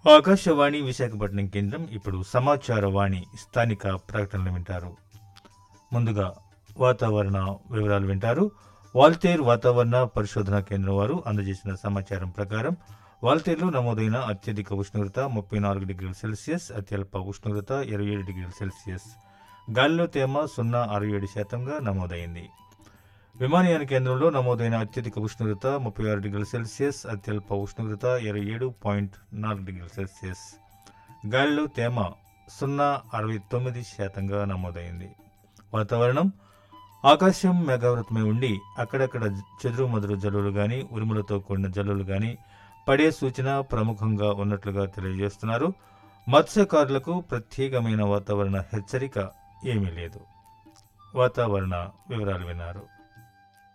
ఆకాశవాణి విశాఖపట్నం కేంద్రం ఇప్పుడు సమాచార వాణి స్థానిక ప్రకటనలు వింటారు ముందుగా వాతావరణ వివరాలు వింటారు వాల్తేర్ వాతావరణ పరిశోధన కేంద్రం వారు అందజేసిన సమాచారం ప్రకారం వాల్తేర్లో నమోదైన అత్యధిక ఉష్ణోగ్రత ముప్పై నాలుగు డిగ్రీల సెల్సియస్ అత్యల్ప ఉష్ణోగ్రత ఇరవై ఏడు డిగ్రీల సెల్సియస్ గాలిలో తేమ సున్నా అరవై ఏడు శాతంగా నమోదైంది విమానయాన కేంద్రంలో నమోదైన అత్యధిక ఉష్ణోగ్రత ముప్పై ఆరు డిగ్రీల సెల్సియస్ అత్యల్ప ఉష్ణోగ్రత ఇరవై ఏడు పాయింట్ నాలుగు డిగ్రీల సెల్సియస్ గాలిలో తేమ సున్నా అరవై తొమ్మిది శాతంగా నమోదైంది వాతావరణం ఆకాశం మేఘావృతమై ఉండి అక్కడక్కడ చెదురు మదురు జల్లులు గాని ఉరుములతో కూడిన జల్లులు గాని పడే సూచన ప్రముఖంగా ఉన్నట్లుగా తెలియజేస్తున్నారు మత్స్యకారులకు ప్రత్యేకమైన వాతావరణ హెచ్చరిక ఏమీ లేదు వాతావరణ వివరాలు విన్నారు